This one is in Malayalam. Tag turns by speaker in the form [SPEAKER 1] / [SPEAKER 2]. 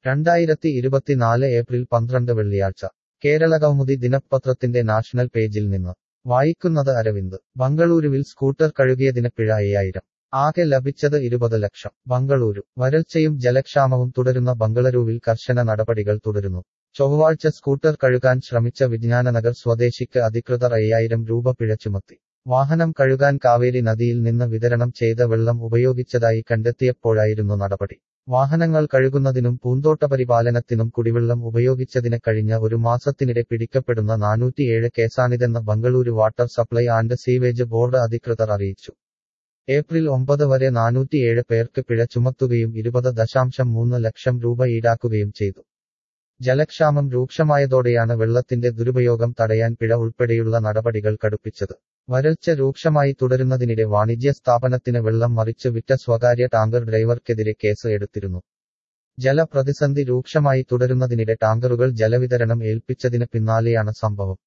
[SPEAKER 1] രണ്ടായിരത്തി ഇരുപത്തിനാല് ഏപ്രിൽ പന്ത്രണ്ട് വെള്ളിയാഴ്ച കേരളകൗമുദി ദിനപത്രത്തിന്റെ നാഷണൽ പേജിൽ നിന്ന് വായിക്കുന്നത് അരവിന്ദ് ബംഗളൂരുവിൽ സ്കൂട്ടർ കഴുകിയതിന് പിഴ അയ്യായിരം ആകെ ലഭിച്ചത് ഇരുപത് ലക്ഷം ബംഗളൂരു വരൾച്ചയും ജലക്ഷാമവും തുടരുന്ന ബംഗളൂരുവിൽ കർശന നടപടികൾ തുടരുന്നു ചൊവ്വാഴ്ച സ്കൂട്ടർ കഴുകാൻ ശ്രമിച്ച വിജ്ഞാനനഗർ സ്വദേശിക്ക് അധികൃതർ അയ്യായിരം രൂപ പിഴ ചുമത്തി വാഹനം കഴുകാൻ കാവേരി നദിയിൽ നിന്ന് വിതരണം ചെയ്ത വെള്ളം ഉപയോഗിച്ചതായി കണ്ടെത്തിയപ്പോഴായിരുന്നു നടപടി വാഹനങ്ങൾ കഴുകുന്നതിനും പൂന്തോട്ടപരിപാലനത്തിനും കുടിവെള്ളം ഉപയോഗിച്ചതിന് കഴിഞ്ഞ ഒരു മാസത്തിനിടെ പിടിക്കപ്പെടുന്ന നാനൂറ്റിയേഴ് കേസാണിതെന്ന് Bengaluru water supply and sewage board അധികൃതർ അറിയിച്ചു ഏപ്രിൽ ഒമ്പത് വരെ നാനൂറ്റിയേഴ് പേർക്ക് പിഴ ചുമത്തുകയും ഇരുപത് ദശാംശം മൂന്ന് ലക്ഷം രൂപ ഈടാക്കുകയും ചെയ്തു ജലക്ഷാമം രൂക്ഷമായതോടെയാണ് വെള്ളത്തിന്റെ ദുരുപയോഗം തടയാൻ പിഴ ഉൾപ്പെടെയുള്ള നടപടികൾ കടുപ്പിച്ചത് വരൾച്ച രൂക്ഷമായി തുടരുന്നതിനിടെ വാണിജ്യ സ്ഥാപനത്തിന് വെള്ളം മറിച്ച് വിറ്റ സ്വകാര്യ ടാങ്കർ ഡ്രൈവർക്കെതിരെ കേസ് എടുത്തിരുന്നു ജലപ്രതിസന്ധി രൂക്ഷമായി തുടരുന്നതിനിടെ ടാങ്കറുകൾ ജലവിതരണം ഏൽപ്പിച്ചതിന് പിന്നാലെയാണ് സംഭവം